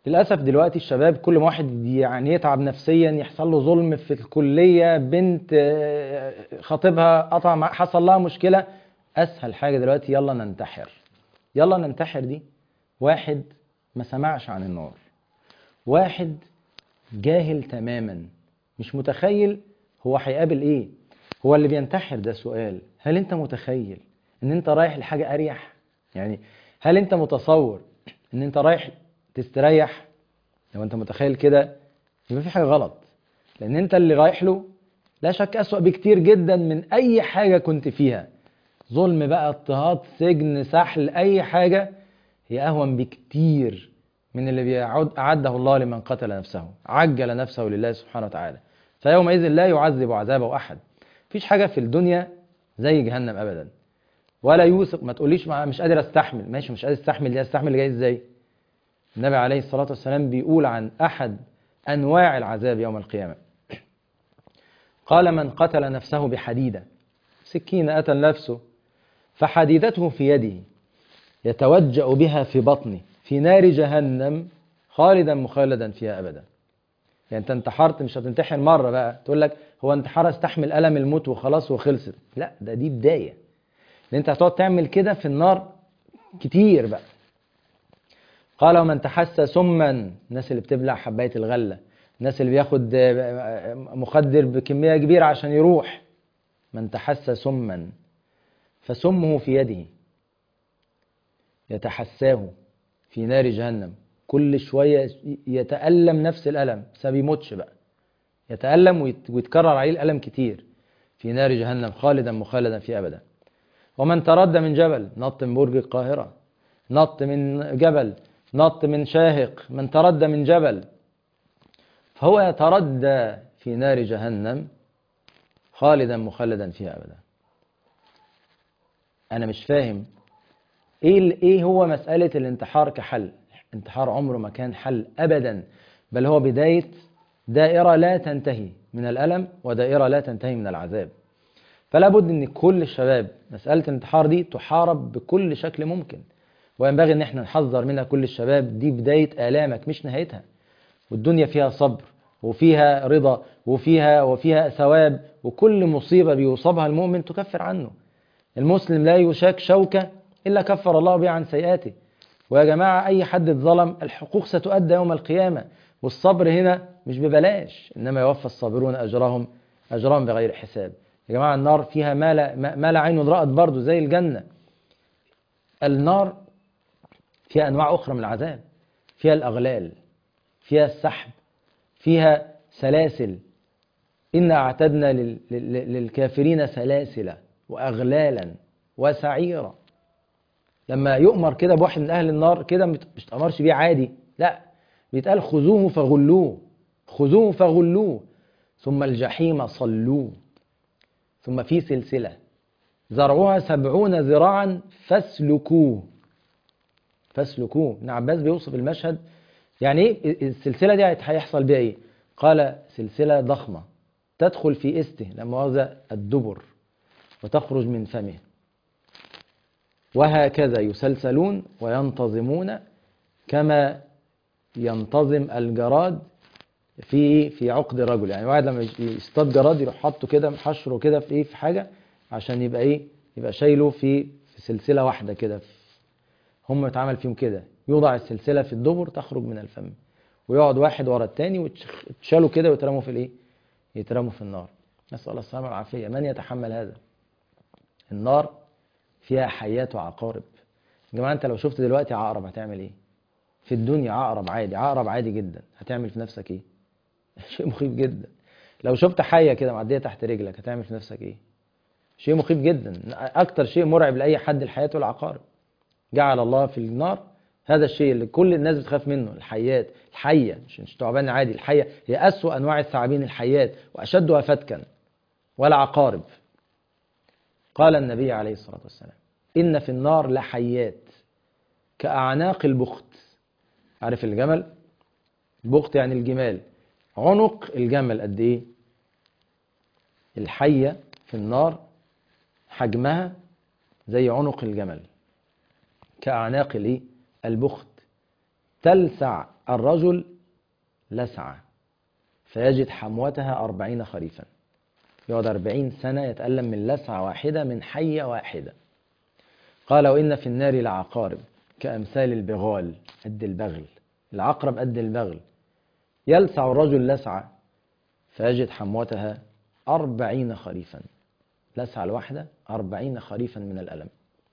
للأسف دلوقتي الشباب كل ما واحد يعني يتعب نفسيا يحصل له ظلم في الكلية بنت آه، خطيبها قطع مع- حصل لها مشكلة أسهل حاجة دلوقتي يلا ننتحر يلا ننتحر دي واحد ما سمعش عن النار واحد جاهل تماما مش متخيل هو هيقابل ايه هو اللي بينتحر ده سؤال هل انت متخيل ان انت رايح لحاجة اريح يعني هل انت متصور ان انت رايح تستريح لو انت متخيل كده يبقى في حاجة غلط لان انت اللي رايح له لا شك اسوأ بكتير جدا من اي حاجة كنت فيها ظلم بقى اضطهاد سجن سحل اي حاجة هي اهون بكتير من اللي بيعد اعده الله لمن قتل نفسه عجل نفسه لله سبحانه وتعالى فيومئذ لا يعذب عذابه احد مفيش حاجة في الدنيا زي جهنم ابدا ولا يوثق ما تقوليش ما- مش قادر استحمل ماشي مش قادر استحمل دي استحمل جاي ازاي النبي عليه الصلاة والسلام بيقول عن أحد أنواع العذاب يوم القيامة قال من قتل نفسه بحديدة سكينة أتى نفسه فحديدته في يده يتوجأ بها في بطنه في نار جهنم خالدا مخلدا فيها أبدا يعني أنت انتحرت مش هتنتحر مرة بقى تقول لك هو انتحار استحمل ألم الموت وخلاص وخلصت لا ده دي بداية لأن أنت هتقعد تعمل كده في النار كتير بقى قال ومن تحسى سما الناس اللي بتبلع حباية الغلة الناس اللي بياخد آه، مخدر بكمية كبيرة عشان يروح من تحسى سما فسمه في يده يتحساه في نار جهنم كل شوية يتألم نفس الألم بس ما بيموتش بقى يتألم ويت- ويتكرر عليه الألم كتير في نار جهنم خالدا مخلدا فيها أبدا ومن تردى من جبل نط من برج القاهرة نط من جبل نط من شاهق من تردى من جبل فهو يتردى في نار جهنم خالدا مخلدا فيها أبدا أنا مش فاهم إيه ال- إيه هو مسألة الانتحار كحل انتحار عمره ما كان حل أبدا بل هو بداية دائرة لا تنتهي من الألم ودائرة لا تنتهي من العذاب فلا بد ان كل الشباب مسألة الانتحار دي تحارب بكل شكل ممكن وينبغي ان احنا نحذر منها كل الشباب دي بداية آلامك مش نهايتها والدنيا فيها صبر وفيها رضا وفيها وفيها ثواب وكل مصيبة بيصابها المؤمن تكفر عنه المسلم لا يشاك شوكة إلا كفر الله بها عن سيئاته ويا جماعة أي حد اتظلم الحقوق ستؤدى يوم القيامة والصبر هنا مش ببلاش إنما يوفى الصابرون أجرهم أجرهم بغير حساب يا جماعة النار فيها ما لا, ما ما لا عين رأت برضه زي الجنة النار فيها أنواع أخرى من العذاب فيها الأغلال فيها السحب فيها سلاسل إنا أعتدنا لل- لل- للكافرين سلاسل وأغلالا وسعيرا لما يؤمر كده بواحد من أهل النار كده مت- مش تأمرش بيه عادي لا بيتقال خذوه فغلوه خذوه فغلوه ثم الجحيم صلوه ثم في سلسلة زرعها سبعون ذراعا فاسلكوه فاسلكوه ابن عباس بيوصف المشهد يعني ايه السلسلة دي هيحصل بيها ايه قال سلسلة ضخمة تدخل في استه لما مؤاخذة الدبر وتخرج من فمه وهكذا يسلسلون وينتظمون كما ينتظم الجراد في في عقد الرجل يعني واحد لما يصطاد جراد يروح حاطه كده محشره كده في ايه في حاجه عشان يبقى ايه يبقى شايله في في سلسله واحده كده هم اتعمل فيهم كده يوضع السلسله في الدبر تخرج من الفم ويقعد واحد ورا التاني ويتشالوا كده ويترموا في الايه يترموا في النار نسال الله السلامه والعافيه من يتحمل هذا النار فيها حيات وعقارب يا جماعه انت لو شفت دلوقتي عقرب هتعمل ايه في الدنيا عقرب عادي عقرب عادي جدا هتعمل في نفسك ايه شيء مخيف جدا لو شفت حيه كده معديه تحت رجلك هتعمل في نفسك ايه شيء مخيف جدا اكتر شيء مرعب لاي حد الحياه والعقارب جعل الله في النار هذا الشيء اللي كل الناس بتخاف منه الحيات الحيه مش مش تعبان عادي الحيه هي اسوأ انواع الثعابين الحيات واشدها فتكا والعقارب قال النبي عليه الصلاه والسلام ان في النار لحيات كاعناق البخت عارف الجمل البخت يعني الجمال عنق الجمل قد ايه الحيه في النار حجمها زي عنق الجمل كأعناق الايه البخت تلسع الرجل لسعة فيجد حموتها أربعين خريفا يقعد أربعين سنة يتألم من لسعة واحدة من حية واحدة قال وإن في النار لعقارب كأمثال البغال قد البغل العقرب قد البغل يلسع الرجل لسعة فيجد حموتها أربعين خريفا لسعة الواحدة أربعين خريفا من الألم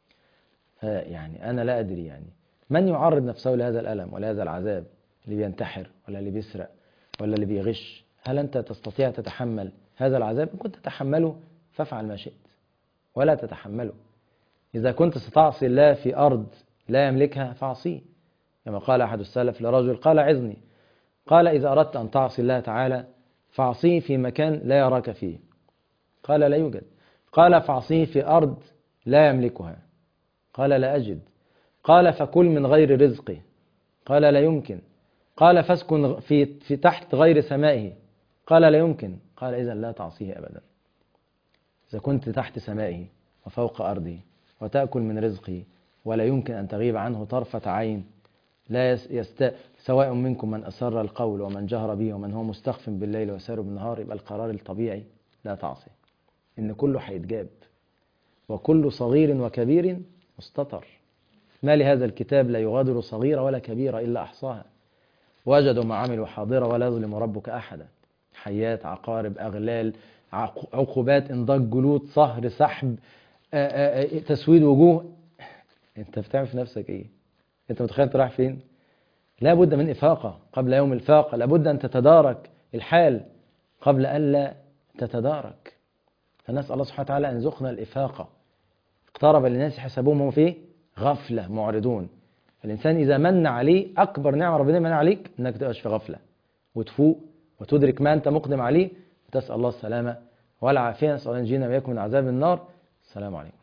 يعني أنا لا أدري يعني من يعرض نفسه لهذا الألم ولهذا العذاب اللي بينتحر ولا اللي بيسرق ولا اللي بيغش هل أنت تستطيع تتحمل هذا العذاب إن كنت تتحمله فافعل ما شئت ولا تتحمله إذا كنت ستعصي الله في أرض لا يملكها فاعصيه كما قال أحد السلف لرجل قال عظني قال إذا أردت أن تعصي الله تعالى فاعصيه في مكان لا يراك فيه قال لا يوجد قال فاعصيه في أرض لا يملكها قال لا أجد قال فكل من غير رزقه قال لا يمكن قال فاسكن في, في تحت غير سمائه قال لا يمكن قال إذا لا تعصيه أبدا إذا كنت تحت سمائه وفوق أرضه وتأكل من رزقه ولا يمكن أن تغيب عنه طرفة عين لا يست... سواء منكم من أسر القول ومن جهر به ومن هو مستخف بالليل وسار بالنهار يبقى القرار الطبيعي لا تعصي إن كله هيتجاب وكل صغير وكبير مستطر ما لهذا الكتاب لا يغادر صغيرة ولا كبيرة إلا أحصاها وجدوا ما عملوا حاضرة ولا يظلم ربك أحدا حيات عقارب أغلال عقوبات انضاج جلود صهر سحب آآ آآ تسويد وجوه انت بتعمل في نفسك ايه انت متخيل انت رايح فين لا بد من إفاقة قبل يوم الفاقة لابد أن تتدارك الحال قبل ألا تتدارك فنسأل الله سبحانه وتعالى أن يرزقنا الإفاقة اقترب للناس حسابهم هم في غفلة معرضون الإنسان إذا من عليه أكبر نعمة ربنا من عليك أنك تبقاش في غفلة وتفوق وتدرك ما أنت مقدم عليه وتسأل الله السلامة والعافية نسأل الله أن ينجينا وإياكم من عذاب النار السلام عليكم